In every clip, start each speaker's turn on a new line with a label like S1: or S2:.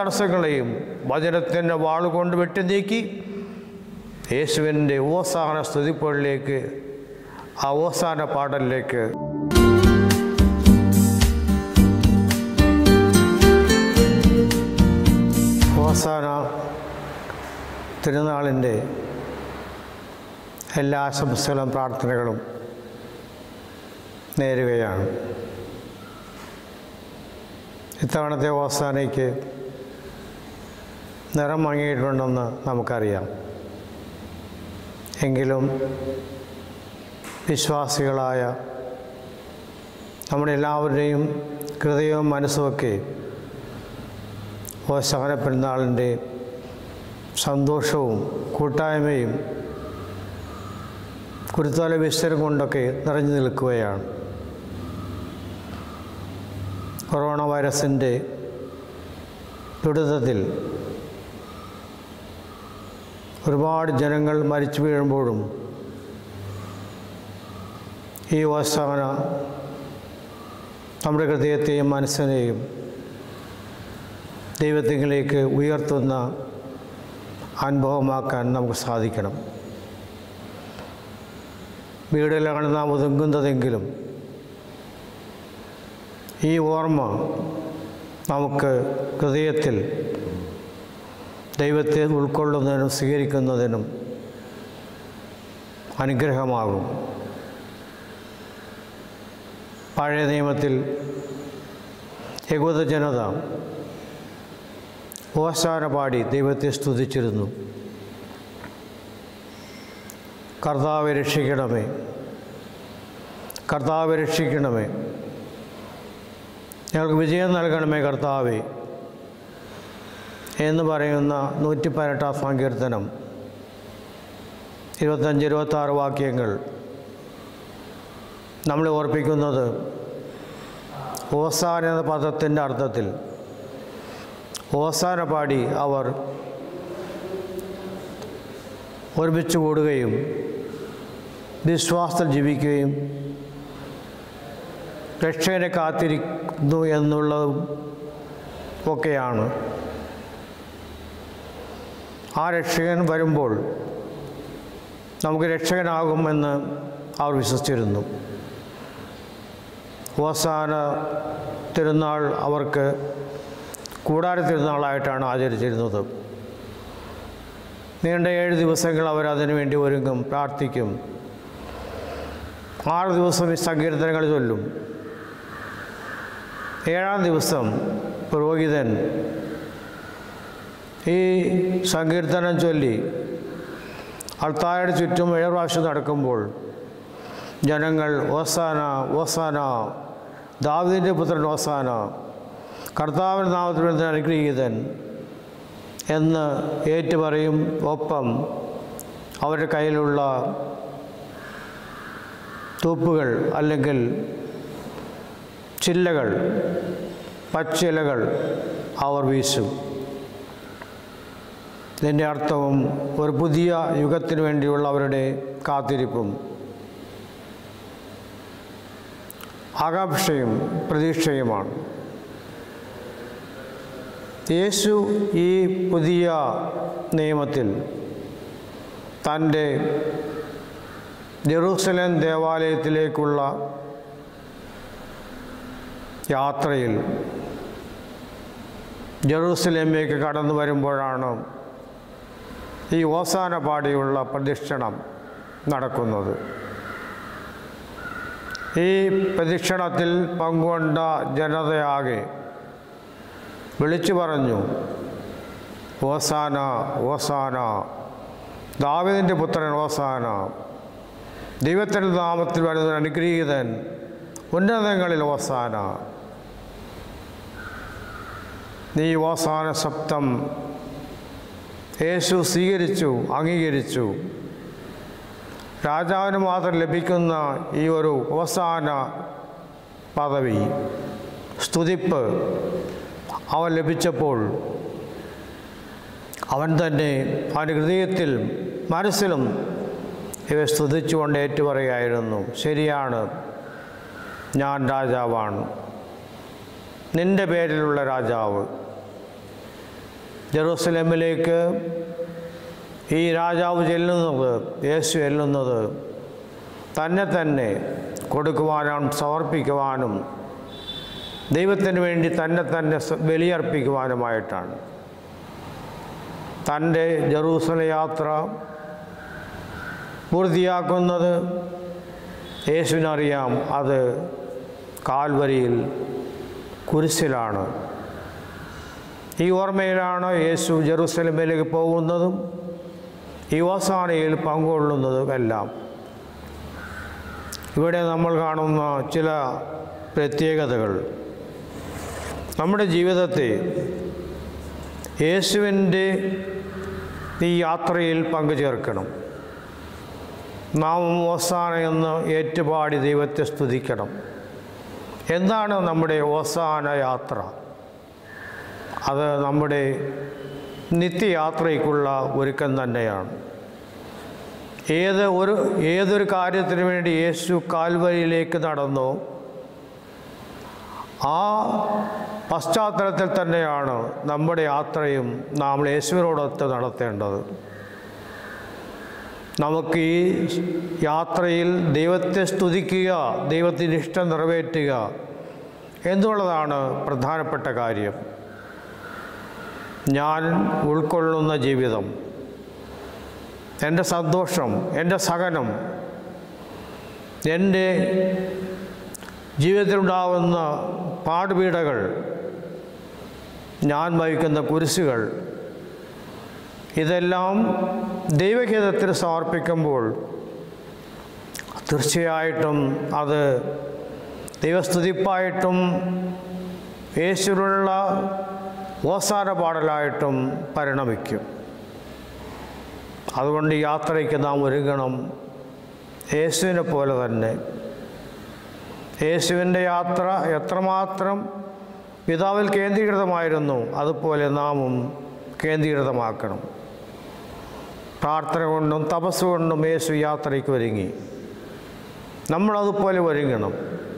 S1: തടസ്സങ്ങളെയും വചനത്തിൻ്റെ വാളുകൊണ്ട് വെട്ടി നീക്കി യേശുവിൻ്റെ ഓസാന സ്തുതിപ്പുകളിലേക്ക് ആ ഓസാന പാടലിലേക്ക് ഓസാന തിരുനാളിൻ്റെ എല്ലാ ആശംസകളും പ്രാർത്ഥനകളും നേരുകയാണ് ഇത്തവണത്തെ ഓസാനയ്ക്ക് നിറം മങ്ങിയിട്ടുണ്ടെന്ന് നമുക്കറിയാം എങ്കിലും വിശ്വാസികളായ നമ്മുടെ എല്ലാവരുടെയും ഹൃദയവും മനസ്സുമൊക്കെ ഓശാന പെരുന്നാളിൻ്റെ സന്തോഷവും കൂട്ടായ്മയും കുരുത്തോല വിസ്തരം കൊണ്ടൊക്കെ നിറഞ്ഞു നിൽക്കുകയാണ് കൊറോണ വൈറസിൻ്റെ ദുരിതത്തിൽ ഒരുപാട് ജനങ്ങൾ മരിച്ചു വീഴുമ്പോഴും ഈ ഓശാന നമ്മുടെ ഹൃദയത്തെയും മനസ്സിനെയും ദൈവത്തിലേക്ക് ഉയർത്തുന്ന അനുഭവമാക്കാൻ നമുക്ക് സാധിക്കണം വീടിലാണ് നാം ഒതുങ്ങുന്നതെങ്കിലും ഈ ഓർമ്മ നമുക്ക് ഹൃദയത്തിൽ ദൈവത്തെ ഉൾക്കൊള്ളുന്നതിനും സ്വീകരിക്കുന്നതിനും അനുഗ്രഹമാകും പഴയ നിയമത്തിൽ യഹൂദ ജനത ഓശാന പാടി ദൈവത്തെ സ്തുതിച്ചിരുന്നു കർത്താവെ രക്ഷിക്കണമേ കർത്താവെ രക്ഷിക്കണമേ ഞങ്ങൾക്ക് വിജയം നൽകണമേ കർത്താവെ എന്ന് പറയുന്ന നൂറ്റി പതിനെട്ടാം സങ്കീർത്തനം ഇരുപത്തഞ്ച് ഇരുപത്താറ് വാക്യങ്ങൾ നമ്മളെ ഓർപ്പിക്കുന്നത് ഓസാൻ എന്ന പദത്തിൻ്റെ അർത്ഥത്തിൽ ഓസാന പാടി അവർ ഒരുമിച്ച് കൂടുകയും വിശ്വാസത്തിൽ ജീവിക്കുകയും രക്ഷകനെ കാത്തിരിക്കുന്നു എന്നുള്ളതും ഒക്കെയാണ് ആ രക്ഷകൻ വരുമ്പോൾ നമുക്ക് രക്ഷകനാകുമെന്ന് അവർ വിശ്വസിച്ചിരുന്നു അവസാന തിരുനാൾ അവർക്ക് കൂടാര തിരുനാളായിട്ടാണ് ആചരിച്ചിരുന്നത് നീണ്ട ഏഴ് ദിവസങ്ങൾ അവർ അതിനു വേണ്ടി ഒരുങ്ങും പ്രാർത്ഥിക്കും ആറ് ദിവസം ഈ സങ്കീർത്തനങ്ങൾ ചൊല്ലും ഏഴാം ദിവസം പുരോഹിതൻ ഈ സങ്കീർത്തനം ചൊല്ലി അൾത്താരയുടെ ചുറ്റും ഏഴ് പ്രാവശ്യം നടക്കുമ്പോൾ ജനങ്ങൾ ഓസാന ഓസാന ദാവിദിൻ്റെ പുത്രൻ ഓസാന കർത്താവിൻ്റെ നാമത്തിൽ വരുന്ന അനുഗ്രഹീതൻ എന്ന് ഏറ്റുപറയും ഒപ്പം അവരുടെ കയ്യിലുള്ള തൂപ്പുകൾ അല്ലെങ്കിൽ ചില്ലകൾ പച്ചിലകൾ അവർ വീശും ഇതിൻ്റെ അർത്ഥവും ഒരു പുതിയ യുഗത്തിന് വേണ്ടിയുള്ള അവരുടെ കാത്തിരിപ്പും ആകാംക്ഷയും പ്രതീക്ഷയുമാണ് യേശു ഈ പുതിയ നിയമത്തിൽ തൻ്റെ ജെറൂസലേം ദേവാലയത്തിലേക്കുള്ള യാത്രയിൽ ജെറൂസലേമിലേക്ക് കടന്നു വരുമ്പോഴാണ് ഈ ഓസാന പാടിയുള്ള പ്രദക്ഷിണം നടക്കുന്നത് ഈ പ്രദക്ഷിണത്തിൽ പങ്കുകൊണ്ട ജനതയാകെ വിളിച്ചു പറഞ്ഞു ഓസാന ഓസാന ദാവിദിൻ്റെ പുത്രൻ ഓസാന ദൈവത്തിൻ്റെ നാമത്തിൽ വരുന്ന അനുഗ്രഹീതൻ ഉന്നതങ്ങളിൽ ഓസാന നീ ഓസാന ശബ്ദം യേശു സ്വീകരിച്ചു അംഗീകരിച്ചു രാജാവിന് മാത്രം ലഭിക്കുന്ന ഈ ഒരു അവസാന പദവി സ്തുതിപ്പ് അവൻ ലഭിച്ചപ്പോൾ അവൻ തന്നെ അവൻ്റെ ഹൃദയത്തിൽ മനസ്സിലും ഇവ സ്തുതിച്ചുകൊണ്ട് ഏറ്റുപറയായിരുന്നു ശരിയാണ് ഞാൻ രാജാവാണ് നിൻ്റെ പേരിലുള്ള രാജാവ് ജെറൂസലേമിലേക്ക് ഈ രാജാവ് ചെല്ലുന്നത് യേശു ചെല്ലുന്നത് തന്നെ തന്നെ കൊടുക്കുവാനും സമർപ്പിക്കുവാനും ദൈവത്തിന് വേണ്ടി തന്നെ തന്നെ സ- ബലിയർപ്പിക്കുവാനുമായിട്ടാണ് തൻ്റെ ജെറൂസല യാത്ര പൂർത്തിയാക്കുന്നത് യേശുവിനറിയാം അത് കാൽവരിയിൽ കുരിശിലാണ് ഈ ഓർമ്മയിലാണ് യേശു ജെറൂസലമിലേക്ക് പോകുന്നതും ഈ ഓസാനയിൽ പങ്കുകൊള്ളുന്നതും എല്ലാം ഇവിടെ നമ്മൾ കാണുന്ന ചില പ്രത്യേകതകൾ നമ്മുടെ ജീവിതത്തെ യേശുവിൻ്റെ ഈ യാത്രയിൽ പങ്കുചേർക്കണം നാം ഓസാന എന്ന് ഏറ്റുപാടി ദൈവത്തെ സ്തുതിക്കണം എന്താണ് നമ്മുടെ ഓസാന യാത്ര അത് നമ്മുടെ നിത്യയാത്രയ്ക്കുള്ള ഒരുക്കം തന്നെയാണ് ഏത് ഒരു ഏതൊരു കാര്യത്തിന് വേണ്ടി യേശു കാൽവരിയിലേക്ക് നടന്നു ആ പശ്ചാത്തലത്തിൽ തന്നെയാണ് നമ്മുടെ യാത്രയും നാം യേശുവിനോടൊത്ത് നടത്തേണ്ടത് നമുക്ക് ഈ യാത്രയിൽ ദൈവത്തെ സ്തുതിക്കുക ദൈവത്തിൻ്റെ ഇഷ്ടം നിറവേറ്റുക എന്നുള്ളതാണ് പ്രധാനപ്പെട്ട കാര്യം ഞാൻ ഉൾക്കൊള്ളുന്ന ജീവിതം എൻ്റെ സന്തോഷം എൻ്റെ സഹനം എൻ്റെ ജീവിതത്തിലുണ്ടാവുന്ന പാടുപീടകൾ ഞാൻ വഹിക്കുന്ന കുരിശുകൾ ഇതെല്ലാം ദൈവഹിതത്തിന് സമർപ്പിക്കുമ്പോൾ തീർച്ചയായിട്ടും അത് ദൈവസ്തുതിപ്പായിട്ടും യേശുവിനുള്ള ഓസാന പാടലായിട്ടും പരിണമിക്കും അതുകൊണ്ട് ഈ യാത്രയ്ക്ക് നാം ഒരുങ്ങണം യേശുവിനെ പോലെ തന്നെ യേശുവിൻ്റെ യാത്ര എത്രമാത്രം പിതാവിൽ കേന്ദ്രീകൃതമായിരുന്നു അതുപോലെ നാമും കേന്ദ്രീകൃതമാക്കണം പ്രാർത്ഥന കൊണ്ടും തപസ് കൊണ്ടും യേശു യാത്രയ്ക്ക് ഒരുങ്ങി നമ്മളതുപോലെ ഒരുങ്ങണം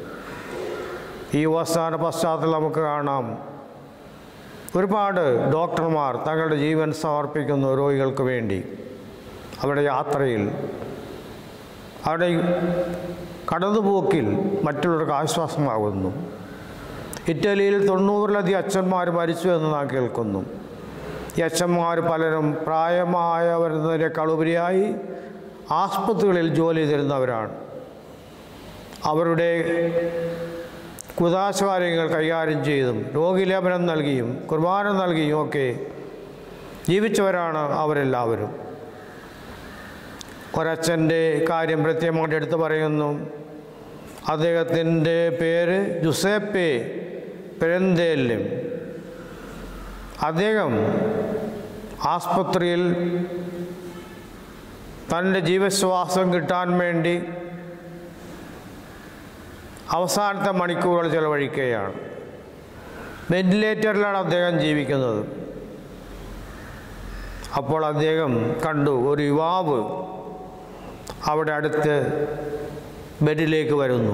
S1: ഈ അവസാന പശ്ചാത്തലം നമുക്ക് കാണാം ഒരുപാട് ഡോക്ടർമാർ തങ്ങളുടെ ജീവൻ സമർപ്പിക്കുന്നു രോഗികൾക്ക് വേണ്ടി അവരുടെ യാത്രയിൽ അവരുടെ കടന്നുപോക്കിൽ മറ്റുള്ളവർക്ക് ആശ്വാസമാകുന്നു ഇറ്റലിയിൽ തൊണ്ണൂറിലധികം അച്ഛന്മാർ മരിച്ചു എന്ന് നാം കേൾക്കുന്നു ഈ അച്ഛന്മാർ പലരും പ്രായമായവരുന്നതിനേക്കാൾ ഉപരിയായി ആസ്പത്രികളിൽ ജോലി തരുന്നവരാണ് അവരുടെ കുതാശകാര്യങ്ങൾ കൈകാര്യം ചെയ്തും രോഗിലേപനം നൽകിയും കുർബാന നൽകിയും ഒക്കെ ജീവിച്ചവരാണ് അവരെല്ലാവരും ഒരച്ഛൻ്റെ കാര്യം പ്രത്യേകമായിട്ട് എടുത്തു പറയുന്നു അദ്ദേഹത്തിൻ്റെ പേര് ജുസേപ്പെ പെരന്തേലും അദ്ദേഹം ആസ്പത്രിയിൽ തൻ്റെ ജീവശ്വാസം കിട്ടാൻ വേണ്ടി അവസാനത്തെ മണിക്കൂറുകൾ ചെലവഴിക്കുകയാണ് വെന്റിലേറ്ററിലാണ് അദ്ദേഹം ജീവിക്കുന്നത് അപ്പോൾ അദ്ദേഹം കണ്ടു ഒരു യുവാവ് അവിടെ അടുത്ത് ബെഡിലേക്ക് വരുന്നു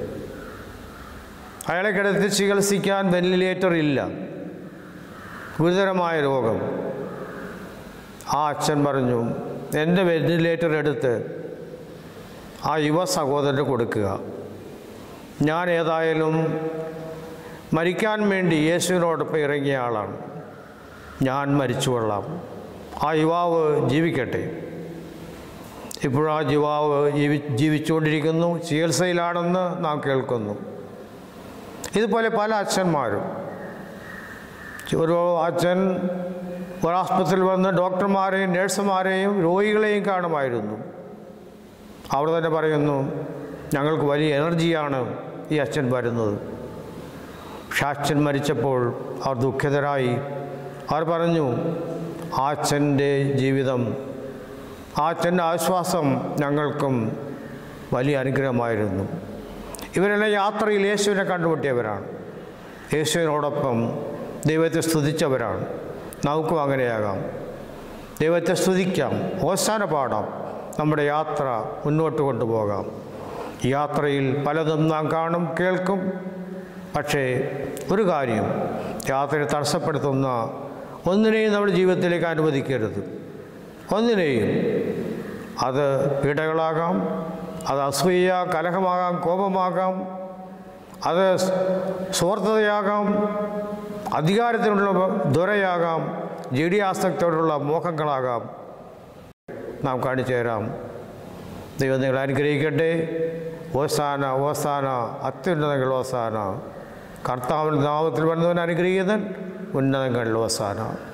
S1: അയാളെ കിടത്തി ചികിത്സിക്കാൻ വെന്റിലേറ്റർ ഇല്ല ഗുരുതരമായ രോഗം ആ അച്ഛൻ പറഞ്ഞു എൻ്റെ വെന്റിലേറ്റർ എടുത്ത് ആ യുവ സഹോദരന് കൊടുക്കുക ഞാൻ ഏതായാലും മരിക്കാൻ വേണ്ടി യേശുവിനോടൊപ്പം ഇറങ്ങിയ ആളാണ് ഞാൻ മരിച്ചു കൊള്ളാം ആ യുവാവ് ജീവിക്കട്ടെ ഇപ്പോൾ ആ യുവാവ് ജീവി ജീവിച്ചുകൊണ്ടിരിക്കുന്നു ചികിത്സയിലാണെന്ന് നാം കേൾക്കുന്നു ഇതുപോലെ പല അച്ഛന്മാരും ഒരു അച്ഛൻ ഒരാസ്പത്രിയിൽ വന്ന് ഡോക്ടർമാരെയും നഴ്സുമാരെയും രോഗികളെയും കാണുമായിരുന്നു അവർ തന്നെ പറയുന്നു ഞങ്ങൾക്ക് വലിയ എനർജിയാണ് ഈ അച്ഛൻ വരുന്നത് പക്ഷെ അച്ഛൻ മരിച്ചപ്പോൾ അവർ ദുഃഖിതരായി അവർ പറഞ്ഞു ആ അച്ഛൻ്റെ ജീവിതം ആ അച്ഛൻ്റെ ആശ്വാസം ഞങ്ങൾക്കും വലിയ അനുഗ്രഹമായിരുന്നു ഇവരെല്ലാം യാത്രയിൽ യേശുവിനെ കണ്ടുമുട്ടിയവരാണ് യേശുവിനോടൊപ്പം ദൈവത്തെ സ്തുതിച്ചവരാണ് നമുക്കും അങ്ങനെയാകാം ദൈവത്തെ സ്തുതിക്കാം ഓശാന പാടാം നമ്മുടെ യാത്ര മുന്നോട്ട് കൊണ്ടുപോകാം ഈ യാത്രയിൽ പലതും നാം കാണും കേൾക്കും പക്ഷേ ഒരു കാര്യം യാത്രയെ തടസ്സപ്പെടുത്തുന്ന ഒന്നിനെയും നമ്മുടെ ജീവിതത്തിലേക്ക് അനുവദിക്കരുത് ഒന്നിനെയും അത് പീഡകളാകാം അത് അസൂയ കലഹമാകാം കോപമാകാം അത് സ്വാർത്ഥതയാകാം അധികാരത്തിനുള്ള ദുരയാകാം ജഡിയാസക്തിയോടുള്ള മോഹങ്ങളാകാം നാം കാണിച്ചു തരാം ദൈവം നിങ്ങൾ അനുഗ്രഹിക്കട്ടെ ഓസാന ഓസാന അത്യുന്നതങ്ങൾ ഓസാന കർത്താവിൻ്റെ നാമത്തിൽ വരുന്നവൻ അനുഗ്രഹീതൻ ഉന്നതങ്ങളിൽ ഓസാന